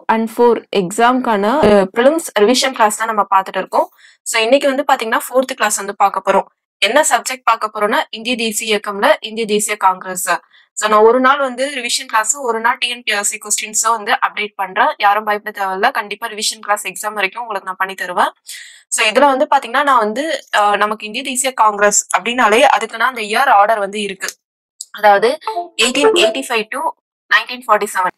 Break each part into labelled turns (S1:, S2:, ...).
S1: And four எக்ஸாம்க்கான prelims revision class தான் நம்ம பார்த்துட்டு இருக்கோம் ஸோ இன்னைக்கு வந்து பாத்தீங்கன்னா ஃபோர்த் கிளாஸ் வந்து பார்க்க போறோம் என்ன சப்ஜெக்ட் பார்க்க போறோம்னா இந்திய தேசிய இயக்கம்ல இந்திய தேசிய காங்கிரஸ் ஸோ நான் ஒரு நாள் வந்து ரிவிஷன் கிளாஸ் ஒரு நாள் டிஎன்பிஎஸ்சி கொஸ்டின்ஸும் வந்து அப்டேட் பண்றேன் யாரும் பயப்பட தேவையில்ல கண்டிப்பா ரிவிஷன் கிளாஸ் எக்ஸாம் வரைக்கும் உங்களுக்கு நான் பண்ணி தருவேன் ஸோ இதுல வந்து பாத்தீங்கன்னா நான் வந்து அஹ், நமக்கு இந்திய தேசிய காங்கிரஸ் அப்படின்னாலே அதுக்குன்னா அந்த இயர் ஆர்டர் வந்து இருக்கு அதாவது eighteen eighty five to nineteen forty seven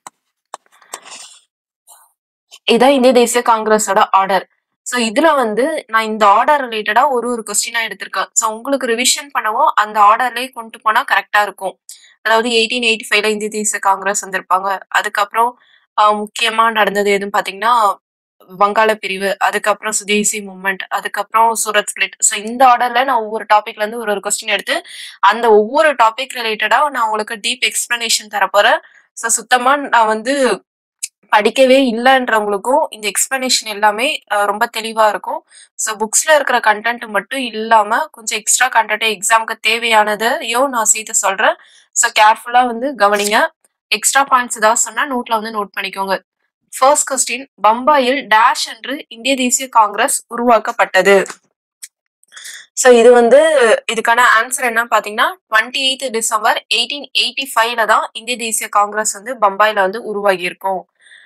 S1: இதான் இந்திய தேசிய காங்கிரஸோட ஆர்டர் ஸோ இதுல வந்து நான் இந்த ஆர்டர் ரிலேட்டடா ஒரு ஒரு கொஸ்டினா எடுத்திருக்கேன் ஸோ உங்களுக்கு ரிவிஷன் பண்ணவும் அந்த ஆர்டர்லயே கொண்டு போனா கரெக்டா இருக்கும் அதாவது எயிட்டீன் எயிட்டி ஃபைவ்ல இந்திய தேசிய காங்கிரஸ் வந்திருப்பாங்க அதுக்கப்புறம் ஆஹ், முக்கியமா நடந்தது எதுன்னு பாத்தீங்கன்னா வங்காள பிரிவு அதுக்கப்புறம் சுதேசி மூவ்மெண்ட் அதுக்கப்புறம் சூரத் ஸ்பிளிட் ஸோ இந்த ஆர்டர்ல நான் ஒவ்வொரு டாபிக்ல இருந்து ஒரு ஒரு கொஸ்டின் எடுத்து அந்த ஒவ்வொரு டாபிக் ரிலேட்டடா நான் உங்களுக்கு டீப் எக்ஸ்பிளனேஷன் தரப்போறேன் ஸோ சுத்தமா நான் வந்து படிக்கவே இல்லைன்றவங்களுக்கும் இந்த எக்ஸ்பிளனேஷன் எல்லாமே அஹ், ரொம்ப தெளிவா இருக்கும் ஸோ புக்ஸ்ல இருக்கிற கண்டென்ட் மட்டும் இல்லாம கொஞ்சம் எக்ஸ்ட்ரா கண்டென்ட் எக்ஸாமுக்கு தேவையானதையும் நான் சேர்த்து சொல்றேன் ஸோ கேர்ஃபுல்லா வந்து கவனிங்க எக்ஸ்ட்ரா பாயிண்ட்ஸ் ஏதாவது சொன்னா நோட்ல வந்து நோட் பண்ணிக்கோங்க ஃபர்ஸ்ட் கொஸ்டின் பம்பாயில் டேஷ் என்று இந்திய தேசிய காங்கிரஸ் உருவாக்கப்பட்டது ஸோ இது வந்து இதுக்கான ஆன்சர் என்ன பாத்தீங்கன்னா twenty eighth December eighteen eighty ஃபைவ்ல தான் இந்திய தேசிய காங்கிரஸ் வந்து பம்பாயில வந்து உருவாகி இருக்கும்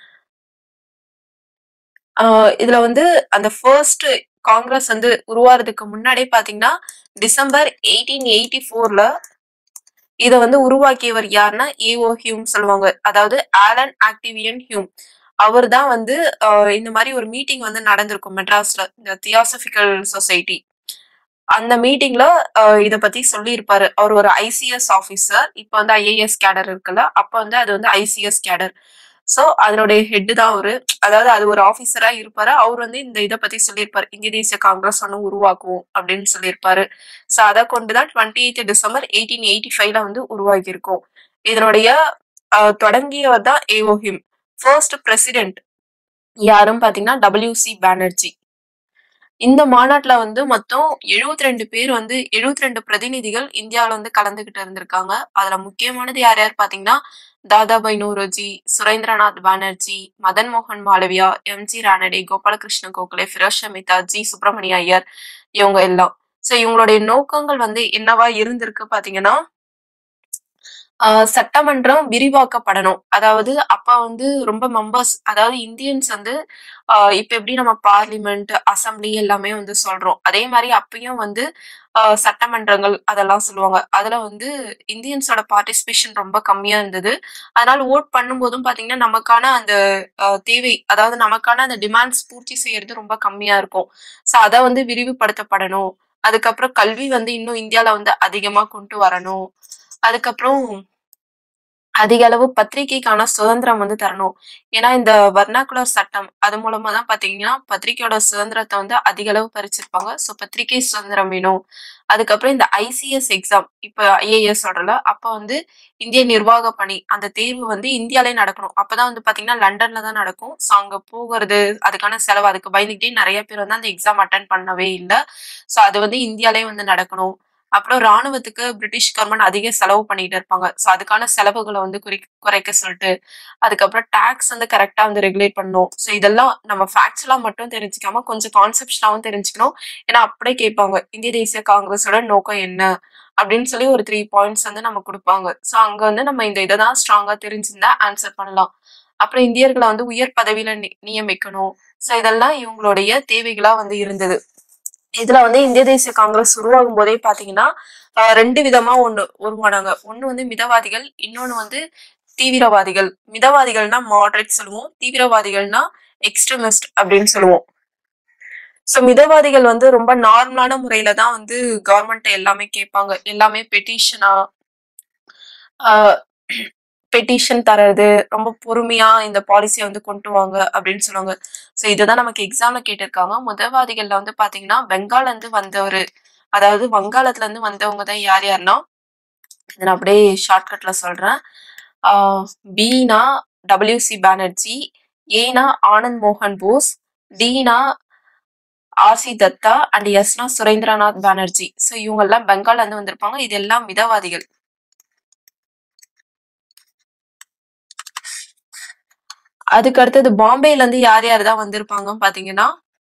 S1: ஆஹ் இதுல வந்து அந்த ஃபர்ஸ்ட் காங்கிரஸ் வந்து உருவாறதுக்கு முன்னாடியே பாத்தீங்கன்னா டிசம்பர் எயிட்டீன் எயிட்டி ஃபோர்ல இதை வந்து உருவாக்கியவர் யாருன்னா ஏஓ ஹியூம் சொல்லுவாங்க அதாவது ஆலன் ஆக்டிவியன் ஹியூம் அவர் தான் வந்து ஆஹ் இந்த மாதிரி ஒரு மீட்டிங் வந்து நடந்திருக்கும் மெட்ராஸ்ல இந்த தியாசபிக்கல் சொசைட்டி அந்த மீட்டிங்ல இத பத்தி சொல்லியிருப்பாரு அவர் ஒரு ஐசிஎஸ் ஆபீசர் இப்ப வந்து ஐஏஎஸ் கேடர் இருக்குல்ல அப்ப வந்து அது வந்து ஐசிஎஸ் கேடர் சோ அதனுடைய ஹெட் தான் அவரு அதாவது அது ஒரு ஆபீசரா இருப்பாரு அவர் வந்து இந்த இதை பத்தி சொல்லியிருப்பாரு இந்திய தேசிய காங்கிரஸ் ஒன்று உருவாக்குவோம் அப்படின்னு சொல்லியிருப்பாரு சோ அதை கொண்டுதான் twenty eighth December eighteen eighty ஃபைவ்ல வந்து உருவாகி இருக்கும் இதனுடைய ஆஹ், தொடங்கியவர் தான் ஏஓஹிம் ஃபர்ஸ்ட் பிரசிடென்ட் யாரும் பாத்தீங்கன்னா டபிள்யூசி பானர்ஜி இந்த மாநாட்டுல வந்து மொத்தம் 72 ரெண்டு பேர் வந்து 72 ரெண்டு பிரதிநிதிகள் இந்தியாவுல வந்து கலந்துகிட்டு இருந்திருக்காங்க அதுல முக்கியமானது யார் யார் பாத்தீங்கன்னா தாதாபாய் நோரோஜி சுரேந்திரநாத் பானர்ஜி மதன் மோகன் மாளவியா எம்ஜி ரானடே கோபாலகிருஷ்ண கோகலே ஃபிரோஸ் ஷா ஜி சுப்பிரமணிய ஐயர் இவங்க எல்லாம் சோ இவங்களுடைய நோக்கங்கள் வந்து என்னவா இருந்திருக்கு பாத்தீங்கன்னா ஆஹ் சட்டமன்றம் விரிவாக்கப்படணும் அதாவது அப்ப வந்து ரொம்ப மெம்பர்ஸ் அதாவது இந்தியன்ஸ் வந்து ஆஹ் இப்ப எப்படி நம்ம பார்லிமெண்ட் அசம்பிளி எல்லாமே வந்து சொல்றோம் அதே மாதிரி அப்பயும் வந்து ஆஹ் சட்டமன்றங்கள் அதெல்லாம் சொல்லுவாங்க அதுல வந்து இந்தியன்ஸோட பார்ட்டிசிபேஷன் ரொம்ப கம்மியா இருந்தது அதனால ஓட் பண்ணும்போதும் பாத்தீங்கன்னா நமக்கான அந்த ஆஹ் தேவை அதாவது நமக்கான அந்த டிமாண்ட்ஸ் பூர்த்தி செய்யறது ரொம்ப கம்மியா இருக்கும் சோ அதை வந்து விரிவுபடுத்தப்படணும் அதுக்கப்புறம் கல்வி வந்து இன்னும் இந்தியால வந்து அதிகமா கொண்டு வரணும் அதுக்கப்புறம் அதிக அளவு பத்திரிகைக்கான சுதந்திரம் வந்து தரணும் ஏன்னா இந்த வர்ணாகுலர் சட்டம் அது மூலமா தான் பாத்தீங்கன்னா பத்திரிகையோட சுதந்திரத்தை வந்து அதிக அளவு பறிச்சிருப்பாங்க ஸோ பத்திரிகை சுதந்திரம் வேணும் அதுக்கப்புறம் இந்த ஐசிஎஸ் எக்ஸாம் இப்ப ஐஏஎஸ் சொல்றல அப்ப வந்து இந்திய நிர்வாக பணி அந்த தேர்வு வந்து இந்தியாலே நடக்கணும் அப்பதான் வந்து பாத்தீங்கன்னா லண்டன்ல தான் நடக்கும் ஸோ அங்க போகிறது அதுக்கான செலவு அதுக்கு பயந்துக்கிட்டே நிறைய பேர் வந்து அந்த எக்ஸாம் அட்டன் பண்ணவே இல்லை ஸோ அது வந்து இந்தியாலே வந்து நடக்கணும் அப்புறம் ராணுவத்துக்கு பிரிட்டிஷ் கவர்மெண்ட் அதிக செலவு பண்ணிட்டு இருப்பாங்க ஸோ அதுக்கான செலவுகளை வந்து குறி குறைக்க சொல்லிட்டு அதுக்கப்புறம் டாக்ஸ் வந்து கரெக்டா வந்து ரெகுலேட் பண்ணணும் ஸோ இதெல்லாம் நம்ம ஃபேக்ட்ஸ்லாம் மட்டும் தெரிஞ்சுக்காம கொஞ்சம் கான்செப்ட்ஸாவும் தெரிஞ்சுக்கணும் ஏன்னா அப்படியே கேட்பாங்க இந்திய தேசிய காங்கிரஸோட நோக்கம் என்ன அப்படின்னு சொல்லி ஒரு த்ரீ பாயிண்ட்ஸ் வந்து நம்ம கொடுப்பாங்க ஸோ அங்க வந்து நம்ம இந்த இதை தான் ஸ்ட்ராங்கா தெரிஞ்சிருந்தா ஆன்சர் பண்ணலாம் அப்புறம் இந்தியர்களை வந்து உயர் பதவியில நி- நியமிக்கணும் ஸோ இதெல்லாம் இவங்களுடைய தேவைகளா வந்து இருந்தது இதுல வந்து இந்திய தேசிய காங்கிரஸ் உருவாகும் போதே பாத்தீங்கன்னா ஆஹ் ரெண்டு விதமா ஒண்ணு உருவானாங்க ஒண்ணு வந்து மிதவாதிகள் இன்னொன்னு வந்து தீவிரவாதிகள் மிதவாதிகள்னா மாடரேட் சொல்லுவோம் தீவிரவாதிகள்னா எக்ஸ்ட்ரீமிஸ்ட் அப்படின்னு சொல்லுவோம் சோ மிதவாதிகள் வந்து ரொம்ப நார்மலான முறையில தான் வந்து கவர்மெண்ட் எல்லாமே கேட்பாங்க எல்லாமே பெட்டிஷனா பெட்டிஷன் தர்றது ரொம்ப பொறுமையா இந்த பாலிசியை வந்து கொண்டு வாங்க அப்படின்னு சொல்லுவாங்க சோ இதுதான் நமக்கு எக்ஸாம்ல கேட்டிருக்காங்க முதவாதிகள்ல வந்து பாத்தீங்கன்னா பெங்கால்ல இருந்து வந்தவர் அதாவது வங்காளத்துல இருந்து வந்தவங்க தான் யார் யாருன்னா இதை நான் அப்படியே ஷார்ட்கட்ல சொல்றேன் ஆஹ் பீனா டபிள்யூசி பானர்ஜி ஏனா ஆனந்த் மோகன் போஸ் டீனா ஆர்சி தத்தா அண்ட் எஸ்னா சுரேந்திரநாத் பானர்ஜி ஸோ இவங்க எல்லாம் பெங்கால்ல இருந்து வந்திருப்பாங்க இது எல்லாம் மிதவாதிகள் அதுக்கு அடுத்தது பாம்பேல இருந்து யார் யார் தான் வந்திருப்பாங்கன்னு பாத்தீங்கன்னா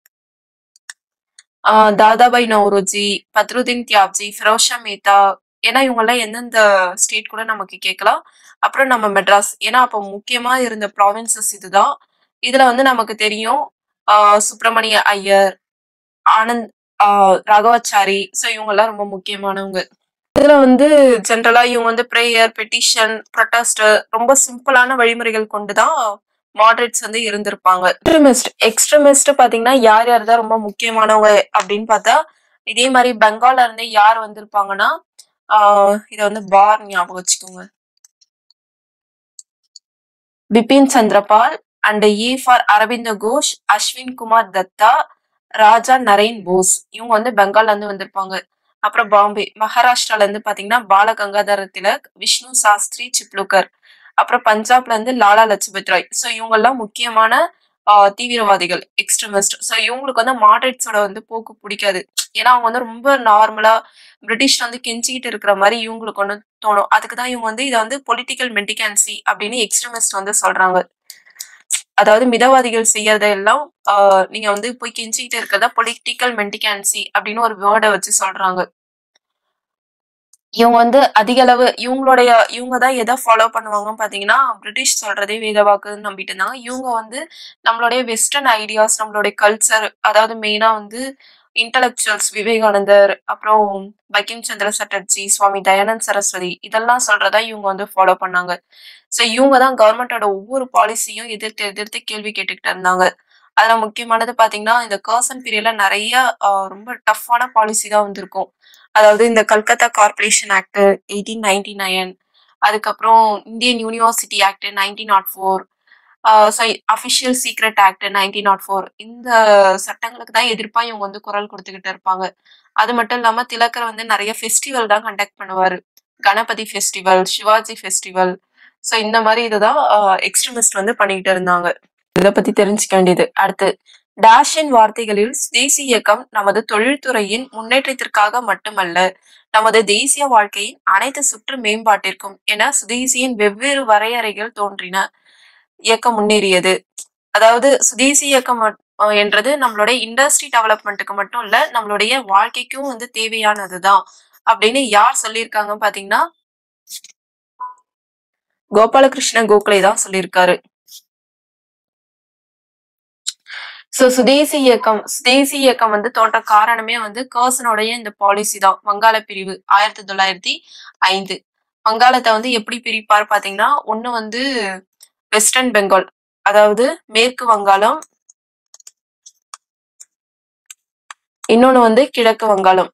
S1: ஆஹ் தாதாபாய் நவ்ரோஜி பத்ருதீன் தியாப்ஜி ஃபிரோஷா மேத்தா ஏன்னா இவங்கெல்லாம் எந்தெந்த ஸ்டேட் கூட நமக்கு கேட்கலாம் அப்புறம் நம்ம மெட்ராஸ் ஏன்னா அப்போ முக்கியமா இருந்த ப்ராவின்சஸ் இதுதான் இதுல வந்து நமக்கு தெரியும் ஆஹ் சுப்பிரமணிய ஐயர் ஆனந்த் ஆஹ் ராகவாச்சாரி ஸோ இவங்கெல்லாம் ரொம்ப முக்கியமானவங்க இதுல வந்து ஜென்ரலா இவங்க வந்து ப்ரேயர் பெட்டிஷன் ப்ரொட்டஸ்ட் ரொம்ப சிம்பிளான வழிமுறைகள் கொண்டுதான் மாடரேட்ஸ் வந்து இருந்திருப்பாங்க எக்ஸ்ட்ரமிஸ்ட் எக்ஸ்ட்ரமிஸ்ட் பாத்தீங்கன்னா யார் யார் தான் ரொம்ப முக்கியமானவங்க அப்படின்னு பார்த்தா இதே மாதிரி பெங்கால்ல இருந்து யார் வந்திருப்பாங்கன்னா ஆஹ் இத வந்து பார் ஞாபகம் வச்சுக்கோங்க Bipin Chandrapal and A for Aravinda Ghosh Ashwin Kumar Dutta Raja Naren Bose இவங்க வந்து பெங்கால்ல இருந்து வந்திருப்பாங்க அப்புறம் பாம்பே மகாராஷ்டிரால இருந்து பாத்தீங்கன்னா பாலகங்காதர திலக் விஷ்ணு சாஸ்திரி சிப்லுக்கர் அப்புறம் பஞ்சாப்ல இருந்து லாலா லஜ்பத் ராய் ஸோ இவங்க எல்லாம் முக்கியமான ஆஹ், தீவிரவாதிகள் எக்ஸ்ட்ரமிஸ்ட் ஸோ இவங்களுக்கு வந்து மாடரேட்ஸோட வந்து போக்கு பிடிக்காது ஏன்னா அவங்க வந்து ரொம்ப நார்மலா பிரிட்டிஷ் வந்து கெஞ்சிக்கிட்டு இருக்கிற மாதிரி இவங்களுக்கு ஒன்று தோணும் அதுக்கு தான் இவங்க வந்து இதை வந்து பொலிட்டிக்கல் மெண்டிகன்சி அப்படின்னு எக்ஸ்ட்ரமிஸ்ட் வந்து சொல்றாங்க அதாவது மிதவாதிகள் செய்யறதெல்லாம் ஆஹ், நீங்க வந்து போய் கெஞ்சிக்கிட்டு இருக்கிறதா பொலிட்டிக்கல் மெண்டிகன்சி அப்படின்னு ஒரு வேர்டை வச்சு சொல்றாங்க இவங்க வந்து அதிக அளவு இவங்களுடைய இவங்க தான் எதை ஃபாலோ பண்ணுவாங்கன்னு பாத்தீங்கன்னா பிரிட்டிஷ் சொல்றதே வேதவாக்குன்னு நம்பிட்டு இருந்தாங்க இவங்க வந்து நம்மளுடைய வெஸ்டர்ன் ஐடியாஸ் நம்மளுடைய கல்ச்சர் அதாவது மெயினா வந்து இன்டலெக்சுவல்ஸ் விவேகானந்தர் அப்புறம் பங்கிம் சந்திர சட்டர்ஜி சுவாமி தயானந்த் சரஸ்வதி இதெல்லாம் சொல்றதா இவங்க வந்து ஃபாலோ பண்ணாங்க ஸோ இவங்க தான் கவர்மெண்டோட ஒவ்வொரு பாலிசியும் எதிர்த்து எதிர்த்து கேள்வி கேட்டுக்கிட்டு இருந்தாங்க அதுல முக்கியமானது பாத்தீங்கன்னா இந்த கர்சன் பீரியட்ல நிறைய ஆஹ், ரொம்ப டஃப்பான பாலிசி தான் வந்திருக்கும் அதாவது இந்த Calcutta corporation act eighteen ninety nine அதுக்கப்புறம் Indian university act nineteen nought four official secret act nineteen nought four இந்த சட்டங்களுக்கு தான் எதிர்ப்பா இவங்க வந்து குரல் கொடுத்துக்கிட்டு இருப்பாங்க அது மட்டும் இல்லாம திலக்கர் வந்து நிறைய ஃபெஸ்டிவல் தான் கண்டக்ட் பண்ணுவாரு Ganapati festival Shivaji festival so இந்த மாதிரி இதுதான் எக்ஸ்ட்ரமிஸ்ட் வந்து பண்ணிக்கிட்டு இருந்தாங்க இதை பத்தி தெரிஞ்சுக்க வேண்டியது அடுத்து டேஷின் வார்த்தைகளில் சுதேசி இயக்கம் நமது தொழில்துறையின் முன்னேற்றத்திற்காக மட்டுமல்ல நமது தேசிய வாழ்க்கையின் அனைத்து சுற்று மேம்பாட்டிற்கும் என சுதேசியின் வெவ்வேறு வரையறைகள் தோன்றின இயக்கம் முன்னேறியது அதாவது சுதேசி இயக்கம் மட்- அஹ் என்றது நம்மளுடைய இண்டஸ்ட்ரி டெவலப்மெண்ட்டுக்கு மட்டும் இல்ல நம்மளுடைய வாழ்க்கைக்கும் வந்து தேவையானதுதான் அப்படின்னு யார் சொல்லியிருக்காங்க பாத்தீங்கன்னா கோபாலகிருஷ்ண கோகலே தான் சொல்லியிருக்காரு சோ சுதேசி இயக்கம் சுதேசி இயக்கம் வந்து தோன்ற காரணமே வந்து கர்சனுடைய இந்த பாலிசி தான் வங்காள பிரிவு ஆயிரத்தி தொள்ளாயிரத்தி ஐந்து வங்காளத்தை வந்து எப்படி பிரிப்பார் பாத்தீங்கன்னா ஒண்ணு வந்து வெஸ்டர்ன் பெங்கால் அதாவது மேற்கு வங்காளம் இன்னொன்னு வந்து கிழக்கு வங்காளம்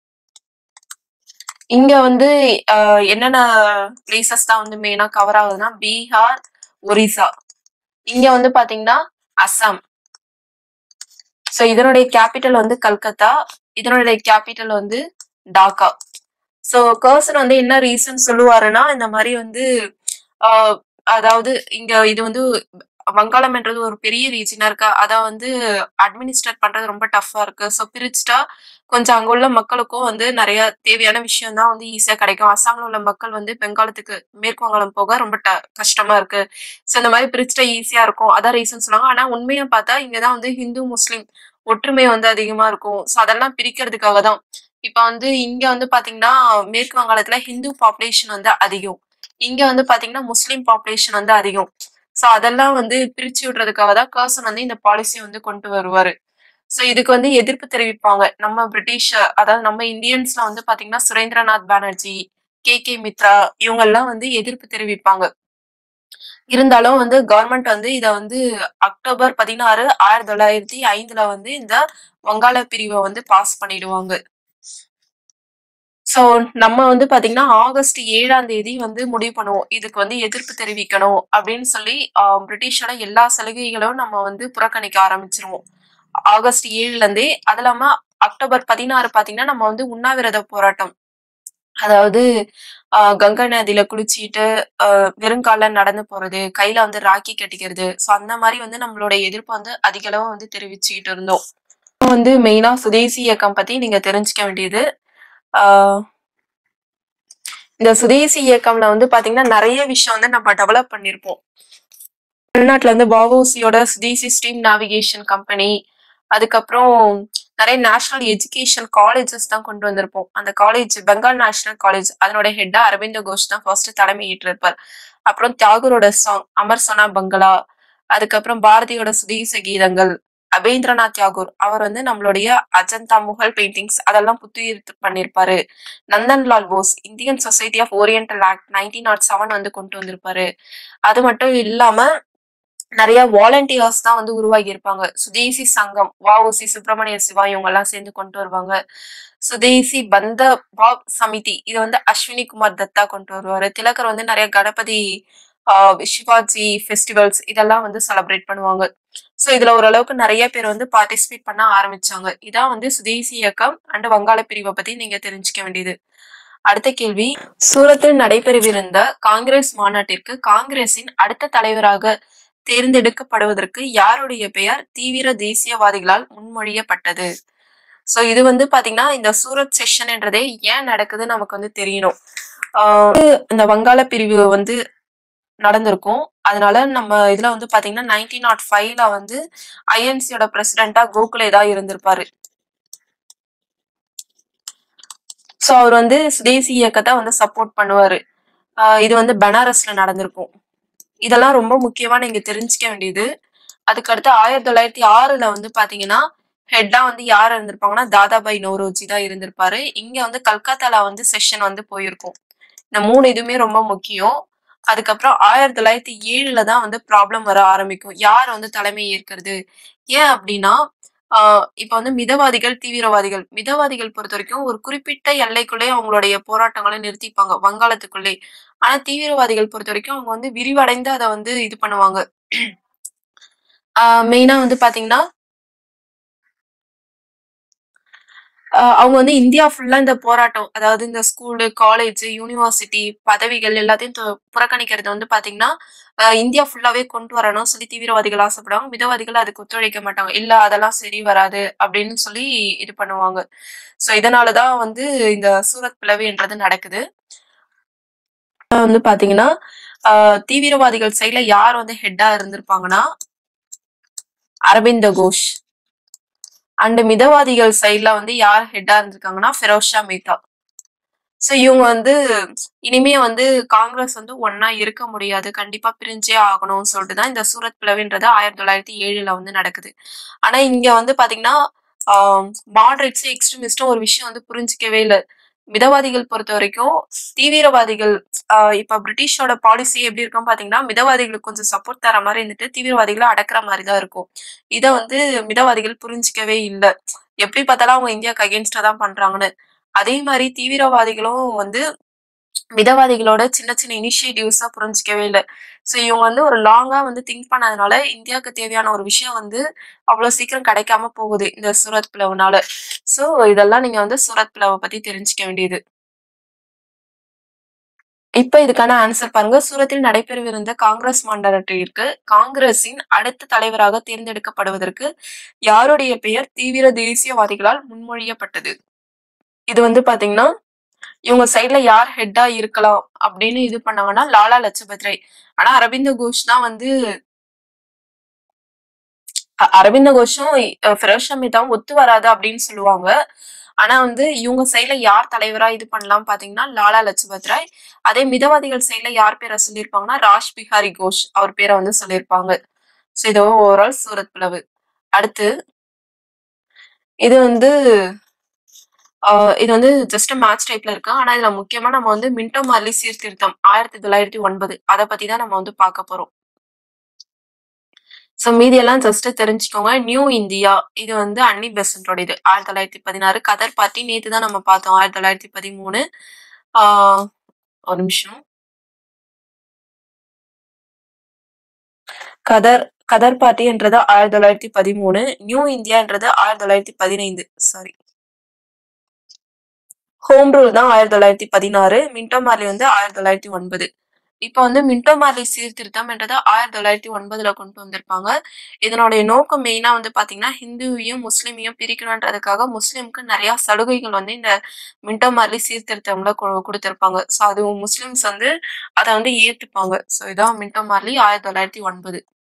S1: இங்க வந்து ஆஹ், என்னென்ன பிளேசஸ் தான் வந்து மெயினா கவர் ஆகுதுன்னா பீகார் ஒரிசா இங்க வந்து பாத்தீங்கன்னா அஸ்ஸாம் சோ இதனுடைய கேபிட்டல் வந்து கல்கத்தா இதனுடைய கேபிட்டல் வந்து டாக்கா சோ கர்சன் வந்து என்ன ரீசன் சொல்லுவாருன்னா இந்த மாதிரி வந்து ஆஹ், அதாவது இங்க இது வந்து வங்காளம் என்றது ஒரு பெரிய ரீஜனா இருக்கா அத வந்து அட்மினிஸ்ட்ரேட் பண்றது ரொம்ப டஃப்பா இருக்கு ஸோ பிரிச்சுட்டா கொஞ்சம் அங்க உள்ள மக்களுக்கும் வந்து நிறைய தேவையான விஷயம் தான் வந்து ஈஸியா கிடைக்கும் அஸ்ஸாம்ல உள்ள மக்கள் வந்து பெங்காலத்துக்கு மேற்கு வங்காளம் போக ரொம்ப ட கஷ்டமா இருக்கு ஸோ இந்த மாதிரி பிரிச்சுட்டா ஈஸியா இருக்கும் அதான் ரீசன் சொன்னாங்க ஆனா உண்மையா பார்த்தா இங்கதான் வந்து ஹிந்து முஸ்லிம் ஒற்றுமை வந்து அதிகமா இருக்கும் ஸோ அதெல்லாம் பிரிக்கிறதுக்காக தான் இப்ப வந்து இங்க வந்து பாத்தீங்கன்னா மேற்கு வங்காளத்துல ஹிந்து பாப்புலேஷன் வந்து அதிகம் இங்க வந்து பாத்தீங்கன்னா முஸ்லிம் பாப்புலேஷன் வந்து அதிகம் சோ அதெல்லாம் வந்து பிரிச்சு விடுறதுக்காக தான் கர்சன் வந்து இந்த பாலிசி வந்து கொண்டு வருவாரு சோ இதுக்கு வந்து எதிர்ப்பு தெரிவிப்பாங்க நம்ம பிரிட்டிஷ் அதாவது நம்ம இந்தியன்ஸ்ல வந்து பாத்தீங்கன்னா சுரேந்திரநாத் பானர்ஜி கே கே மித்ரா இவங்க எல்லாம் வந்து எதிர்ப்பு தெரிவிப்பாங்க இருந்தாலும் வந்து கவர்மெண்ட் வந்து இத வந்து அக்டோபர் பதினாறு ஆயிரத்தி தொள்ளாயிரத்தி ஐந்துல வந்து இந்த வங்காள பிரிவை வந்து பாஸ் பண்ணிடுவாங்க சோ நம்ம வந்து பாத்தீங்கன்னா ஆகஸ்ட் ஏழாம் தேதி வந்து முடிவு பண்ணுவோம் இதுக்கு வந்து எதிர்ப்பு தெரிவிக்கணும் அப்படின்னு சொல்லி ஆஹ், பிரிட்டிஷோட எல்லா சலுகைகளும் நம்ம வந்து புறக்கணிக்க ஆரம்பிச்சிருவோம் ஆகஸ்ட் ஏழுல இருந்தே அது இல்லாம அக்டோபர் பதினாறு பாத்தீங்கன்னா நம்ம வந்து உண்ணாவிரத போராட்டம் அதாவது ஆஹ், கங்கை நதியில குளிச்சிட்டு ஆஹ், வெறுங்கால நடந்து போறது கையில வந்து ராக்கி கட்டிக்கிறது ஸோ அந்த மாதிரி வந்து நம்மளோட எதிர்ப்பு வந்து அதிக அளவு வந்து தெரிவிச்சுக்கிட்டு இருந்தோம் வந்து மெயினா சுதேசி இயக்கம் பத்தி நீங்க தெரிஞ்சுக்க வேண்டியது ஆஹ் இந்த சுதேசி இயக்கம்ல வந்து பாத்தீங்கன்னா நிறைய விஷயம் வந்து நம்ம டெவலப் பண்ணியிருப்போம் தமிழ்நாட்டுல வந்து வஉசியோட சுதேசி ஸ்ட்ரீம் நேவிகேஷன் கம்பெனி அதுக்கப்புறம் நிறைய நேஷனல் எஜுகேஷன் காலேஜஸ் தான் கொண்டு வந்திருப்போம் அந்த காலேஜ் பெங்கால் நேஷனல் காலேஜ் அதனோட ஹெட்டா அரவிந்த கோஷ் தான் ஃபர்ஸ்ட் தலைமை ஏற்றிருப்பார் அப்புறம் தியாகரோட சாங் அமர் சனா பங்களா அதுக்கப்புறம் பாரதியோட சுதேச கீதங்கள் அபேந்திரநாத் தாகூர் அவர் வந்து நம்மளுடைய அஜந்தா முகல் பெயிண்டிங்ஸ் அதெல்லாம் புத்துயிர் பண்ணியிருப்பாரு Nandalal Bose Indian society of oriental act nineteen nought seven வந்து கொண்டு வந்திருப்பாரு அது மட்டும் இல்லாம நிறைய வாலண்டியர்ஸ் தான் வந்து உருவாகி இருப்பாங்க சுதேசி சங்கம் வஉசி சுப்பிரமணிய சிவா இவங்க எல்லாம் சேர்ந்து கொண்டு வருவாங்க சுதேசி பந்த பாப் சமிதி இது வந்து அஸ்வினி குமார் தத்தா கொண்டு வருவாரு திலகர் வந்து நிறைய கணபதி ஆஹ் சிவாஜி ஃபெஸ்டிவல்ஸ் இதெல்லாம் வந்து செலிப்ரேட் பண்ணுவாங்க ஸோ இதுல ஓரளவுக்கு நிறைய பேர் வந்து பார்ட்டிசிபேட் பண்ண ஆரம்பிச்சாங்க இதான் வந்து சுதேசி இயக்கம் அண்ட் வங்காள பிரிவை பத்தி நீங்க தெரிஞ்சுக்க வேண்டியது அடுத்த கேள்வி சூரத்தில் நடைபெறவிருந்த காங்கிரஸ் மாநாட்டிற்கு காங்கிரசின் அடுத்த தலைவராக தேர்ந்தெடுக்கப்படுவதற்கு யாருடைய பெயர் தீவிர தேசியவாதிகளால் முன்மொழியப்பட்டது சோ இது வந்து பாத்தீங்கன்னா இந்த சூரத் செஷன் என்றதே ஏன் நடக்குதுன்னு நமக்கு வந்து தெரியணும் ஆஹ் இந்த வங்காள பிரிவு வந்து நடந்திருக்கும் அதனால நம்ம இதுல வந்து பாத்தீங்கன்னா நைன்டீன் நாட் ஃபைவ்ல வந்து ஐஎன்சியோட பிரசிடென்டா கோகுலே தான் இருந்திருப்பாரு சோ அவர் வந்து சுதேசி இயக்கத்தை வந்து சப்போர்ட் பண்ணுவாரு ஆஹ் இது வந்து பனாரஸ்ல நடந்திருக்கும் இதெல்லாம் ரொம்ப முக்கியமா நீங்க தெரிஞ்சுக்க வேண்டியது அதுக்கடுத்து ஆயிரத்தி தொள்ளாயிரத்தி ஆறுல வந்து பாத்தீங்கன்னா ஹெட்டா வந்து யார் இருந்திருப்பாங்கன்னா தாதாபாய் நௌரோஜி தான் இருந்திருப்பாரு இங்க வந்து கல்கத்தால வந்து செஷன் வந்து போயிருக்கும் இந்த மூணு இதுவுமே ரொம்ப முக்கியம் அதுக்கப்புறம் ஆயிரத்தி தொள்ளாயிரத்தி ஏழுல தான் வந்து ப்ராப்ளம் வர ஆரம்பிக்கும் யார் வந்து தலைமை ஏற்கிறது ஏன் அப்படின்னா ஆஹ் இப்ப வந்து மிதவாதிகள் தீவிரவாதிகள் மிதவாதிகள் பொறுத்த வரைக்கும் ஒரு குறிப்பிட்ட எல்லைக்குள்ளே அவங்களுடைய போராட்டங்களை நிறுத்திப்பாங்க வங்காளத்துக்குள்ளே ஆனா தீவிரவாதிகள் பொறுத்த வரைக்கும் அவங்க வந்து விரிவடைந்து அதை வந்து இது பண்ணுவாங்க மெயினா வந்து பாத்தீங்கன்னா ஆஹ் அவங்க வந்து இந்தியா ஃபுல்லா இந்த போராட்டம் அதாவது இந்த ஸ்கூலு காலேஜ் யூனிவர்சிட்டி பதவிகள் எல்லாத்தையும் தொ- புறக்கணிக்கிறது வந்து பாத்தீங்கன்னா ஆஹ் இந்தியா ஃபுல்லாவே கொண்டு வரணும் சொல்லி தீவிரவாதிகள் ஆசைப்படுவாங்க மிதவாதிகள் அதுக்கு ஒத்துழைக்க மாட்டாங்க இல்ல அதெல்லாம் சரி வராது அப்படின்னு சொல்லி இது பண்ணுவாங்க சோ இதனாலதான் வந்து இந்த சூரத் பிளவு என்றது நடக்குது ஆஹ் வந்து பாத்தீங்கன்னா ஆஹ் தீவிரவாதிகள் சைட்ல யார் வந்து ஹெட்டா இருந்திருப்பாங்கன்னா அரவிந்த கோஷ் அண்ட் மிதவாதிகள் சைட்ல வந்து யார் ஹெட்டா இருந்திருக்காங்கன்னா ஃபெரோஷா மேத்தா சோ இவங்க வந்து இனிமே வந்து காங்கிரஸ் வந்து ஒண்ணா இருக்க முடியாது கண்டிப்பா பிரிஞ்சே ஆகணும்னு சொல்லிட்டு தான் இந்த சூரத் பிளவுன்றது ஆயிரத்தி தொள்ளாயிரத்தி ஏழுல வந்து நடக்குது ஆனா இங்க வந்து பாத்தீங்கன்னா மாடரேட்ஸ் எக்ஸ்ட்ரீமிஸ்டும் ஒரு விஷயம் வந்து புரிஞ்சிக்கவே இல்லை மிதவாதிகள் பொறுத்த வரைக்கும் தீவிரவாதிகள் ஆஹ் இப்ப பிரிட்டிஷோட பாலிசி எப்படி இருக்கும் பாத்தீங்கன்னா மிதவாதிகளுக்கு கொஞ்சம் சப்போர்ட் தர மாதிரி இருந்துட்டு தீவிரவாதிகளை அடக்குற மாதிரி தான் இருக்கும் இத வந்து மிதவாதிகள் புரிஞ்சிக்கவே இல்லை எப்படி பார்த்தாலும் அவங்க இந்தியாவுக்கு அகேன்ஸ்டா தான் பண்றாங்கன்னு அதே மாதிரி தீவிரவாதிகளும் வந்து மிதவாதிகளோட சின்ன சின்ன இனிஷியேட்டிவ்ஸா புரிஞ்சிக்கவே இல்லை ஸோ இவங்க வந்து ஒரு லாங்கா வந்து திங்க் பண்ணதுனால இந்தியாவுக்கு தேவையான ஒரு விஷயம் வந்து அவ்வளவு சீக்கிரம் கிடைக்காம போகுது இந்த சூரத் பிளவுனால ஸோ இதெல்லாம் நீங்க வந்து சூரத் பிளவை பத்தி தெரிஞ்சுக்க வேண்டியது இப்ப இதுக்கான ஆன்சர் பாருங்க சூரத்தில் நடைபெறவிருந்த காங்கிரஸ் மாநாட்டிற்கு காங்கிரசின் அடுத்த தலைவராக தேர்ந்தெடுக்கப்படுவதற்கு யாருடைய பெயர் தீவிர தேசியவாதிகளால் முன்மொழியப்பட்டது இது வந்து பாத்தீங்கன்னா இவங்க சைட்ல யார் ஹெட்டா இருக்கலாம் அப்படின்னு இது பண்ணாங்கன்னா லாலா லஜபத் ராய் ஆனா அரவிந்த கோஷ் தான் வந்து அ- அரவிந்த கோஷும் அஹ், ஃபெரோஷா மேத்தாவும் ஒத்து வராது அப்படின்னு சொல்லுவாங்க ஆனா வந்து இவங்க சைட்ல யார் தலைவரா இது பண்ணலாம் பாத்தீங்கன்னா லாலா லஜபத் ராய் அதே மிதவாதிகள் சைட்ல யார் பேரை சொல்லியிருப்பாங்கன்னா ராஜ் பிஹாரி கோஷ் அவர் பேரை வந்து சொல்லியிருப்பாங்க ஸோ இது ஓவரால் சூரத் பிளவு அடுத்து இது வந்து ஆஹ் இது வந்து ஜஸ்ட் மேட்ச் டைப்ல இருக்கு ஆனா இதுல முக்கியமா நம்ம வந்து மின்டோ மார்லி சீர்திருத்தம் ஆயிரத்தி தொள்ளாயிரத்தி ஒன்பது அதை பத்தி தான் நம்ம வந்து பார்க்க போறோம் ஸோ மீதி எல்லாம் ஜஸ்ட் தெரிஞ்சுக்கோங்க நியூ இந்தியா இது வந்து அன்னி பெசன்டோட இது ஆயிரத்தி தொள்ளாயிரத்தி பதினாறு கதர் பார்ட்டி நேத்து தான் நம்ம பார்த்தோம் ஆயிரத்தி தொள்ளாயிரத்தி பதிமூணு ஆஹ் ஒரு நிமிஷம் கதர் கதர் பார்ட்டி என்றது ஆயிரத்தி தொள்ளாயிரத்தி பதிமூணு நியூ இந்தியான்றது ஆயிரத்தி தொள்ளாயிரத்தி பதினைந்து சாரி ஹோம் ரூல் தான் ஆயிரத்தி தொள்ளாயிரத்தி பதினாறு மின்டோ மார்லி வந்து ஆயிரத்தி தொள்ளாயிரத்தி ஒன்பது இப்போ வந்து மின்டோ மார்லி சீர்திருத்தம் என்றது ஆயிரத்தி தொள்ளாயிரத்தி ஒன்பதுல கொண்டு வந்திருப்பாங்க இதனுடைய நோக்கம் மெயினா வந்து பாத்தீங்கன்னா ஹிந்துவையும் முஸ்லீமையும் பிரிக்கணுன்றதுக்காக முஸ்லீமுக்கு நிறைய சலுகைகள் வந்து இந்த மின்டோ மார்லி சீர்திருத்தம்ல கொ- கொடுத்திருப்பாங்க ஸோ அது முஸ்லிம்ஸ் வந்து அதை வந்து ஏத்துப்பாங்க ஸோ இதான் மின்டோ மார்லி ஆயிரத்தி தொள்ளாயிரத்தி ஒன்பது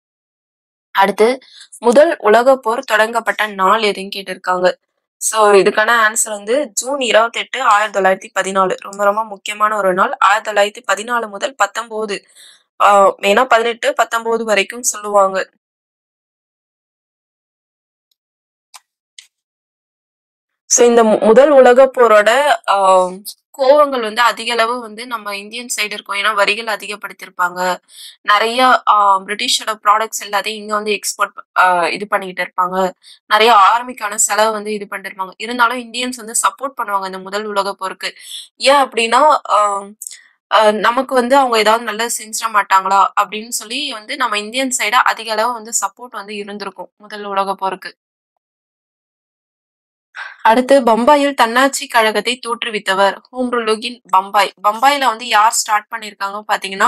S1: அடுத்து முதல் உலகப் போர் தொடங்கப்பட்ட நாள் எதுன்னு கேட்டிருக்காங்க. ஸோ இதுக்கான ஆன்சர் வந்து ஜூன் 28, 1914 ரொம்ப ரொம்ப முக்கியமான ஒரு நாள். 1914 முதல் 19 ஆ மெயினா 18, 19 வரைக்கும் சொல்லுவாங்க. ஸோ இந்த மு முதல் உலகப் போரோட ஆ கோவங்கள் வந்து அதிக அளவு வந்து நம்ம இந்தியன் சைடு இருக்கும். ஏன்னா வரிகள் அதிகப்படுத்தியிருப்பாங்க. நெறைய ஆ பிரிட்டிஷோட ப்ராடக்ட்ஸ் எல்லாத்தையும் இங்க வந்து எக்ஸ்போர்ட் ஆ இது பண்ணிக்கிட்டு இருப்பாங்க. நெறைய ஆர்மிக்கான செலவு வந்து இது பண்ணிட்டு இருப்பாங்க. இருந்தாலும் இந்தியன்ஸ் வந்து சப்போர்ட் பண்ணுவாங்க இந்த முதல் உலகப் போருக்கு. ஏன் அப்டின்னா, ஆ அ நமக்கு வந்து அவங்க ஏதாவது நல்லது செஞ்சிட மாட்டாங்களா? அப்படின்னு சொல்லி வந்து நம்ம இந்தியன் சைடு அதிக அளவு வந்து சப்போர்ட் வந்து இருந்திருக்கும். முதல் உலகப் போருக்கு. அடுத்து பம்பாயில் தன்னாட்சி கழகத்தை தோற்றுவித்தவர். Home rule in Bombay. பம்பாய்ல வந்து யார் ஸ்டார்ட் பண்ணியிருக்காங்க பார்த்தீங்கன்னா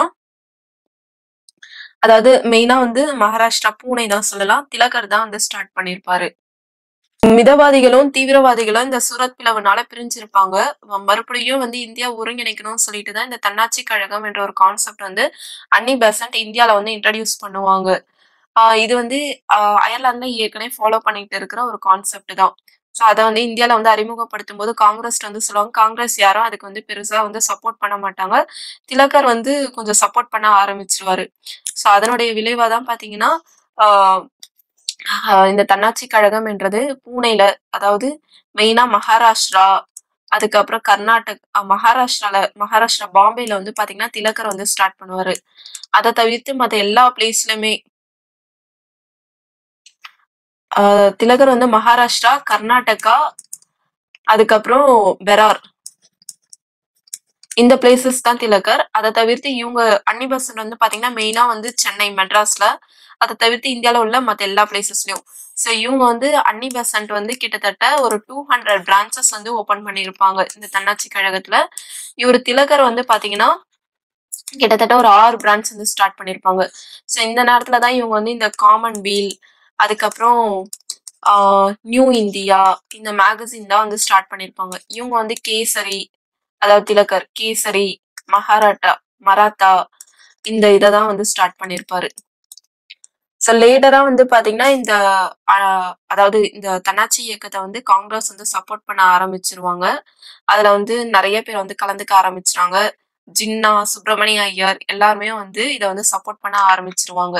S1: அதாவது மெயினா வந்து மகாராஷ்டிரா, பூனே தான் சொல்லலாம். திலகர் தான் வந்து ஸ்டார்ட் பண்ணியிருப்பாரு. மிதவாதிகளும், தீவிரவாதிகளும் இந்த சூரத் பிளவுனால பிரிஞ்சிருப்பாங்க. ம மறுபடியும் வந்து இந்தியா ஒருங்கிணைக்கணும்னு சொல்லிட்டு தான் இந்த தன்னாட்சி கழகம் என்ற ஒரு கான்செப்ட் வந்து அன்னி பெசன்ட் இந்தியால வந்து இன்ட்ரோடியூஸ் பண்ணுவாங்க. ஆ இது வந்து அ அயர்லாந்துல ஏற்கனவே ஃபாலோ பண்ணிட்டு இருக்கிற ஒரு கான்செப்ட் தான். ஸோ அத வந்து இந்தியால வந்து அறிமுகப்படுத்தும்போது காங்கிரஸ்ட்ட வந்து சொல்லுவாங்க. காங்கிரஸ் யாரும் அதுக்கு வந்து பெருசா வந்து சப்போர்ட் பண்ண மாட்டாங்க. திலகர் வந்து கொஞ்சம் சப்போர்ட் பண்ண ஆரம்பிச்சுருவாரு. ஸோ அதனுடைய விளைவா தான் பார்த்தீங்கன்னா, ஆ அ இந்த தன்னாட்சி கழகம் என்றது பூனேல அதாவது மெயினா மகாராஷ்டிரா, அதுக்கப்புறம் கர்நாடக் அ மகாராஷ்டிரால மகாராஷ்டிரா பாம்பேல வந்து பார்த்தீங்கன்னா, திலகர் வந்து ஸ்டார்ட் பண்ணுவாரு. அத தவிர்த்து மத்த எல்லா பிளேஸ்லயுமே ஆ திலகர் வந்து மகாராஷ்டிரா, கர்நாடகா, அதுக்கப்புறம் பெரார். இந்த பிளேஸஸ் தான் திலகர். அத தவிர்த்து இவங்க அன்னி பெசன்ட் வந்து பார்த்தீங்கன்னா, மெயினா வந்து சென்னை, மெட்ராஸ்ல. அத தவிர்த்து இந்தியால உள்ள மத்த எல்லா பிளேஸஸ்லயும். ஸோ இவங்க வந்து அன்னி பெசன்ட் வந்து கிட்டத்தட்ட ஒரு 200 பிரான்ச்சஸ் வந்து ஓப்பன் பண்ணியிருப்பாங்க. இந்த தன்னாட்சி கழகத்துல. இவரு திலகர் வந்து பார்த்தீங்கன்னா, கிட்டத்தட்ட ஒரு 6 பிரான்ச் வந்து ஸ்டார்ட் பண்ணியிருப்பாங்க. ஸோ இந்த நேரத்துல தான் இவங்க வந்து இந்த காமன் வீல், அதுக்கப்புறம் ஆ நியூ இந்தியா இந்த மேகசின் தான் வந்து ஸ்டார்ட் பண்ணியிருப்பாங்க. இவங்க வந்து கேசரி, அதாவது திலகர், கேசரி, மகாராட்டா மராத்தா இந்த இத தான் வந்து ஸ்டார்ட் பண்ணியிருப்பாரு. ஸோ லேட்டரா வந்து பார்த்தீங்கன்னா, இந்த அ அதாவது இந்த தன்னாட்சி இயக்கத்த வந்து காங்கிரஸ் வந்து சப்போர்ட் பண்ண ஆரம்பிச்சுருவாங்க. அதுல வந்து நெறைய பேர் வந்து கலந்துக்க ஆரம்பிச்சுறாங்க. ஜின்னா, சுப்பிரமணிய ஐயர் எல்லாருமே வந்து இத வந்து சப்போர்ட் பண்ண ஆரம்பிச்சுருவாங்க.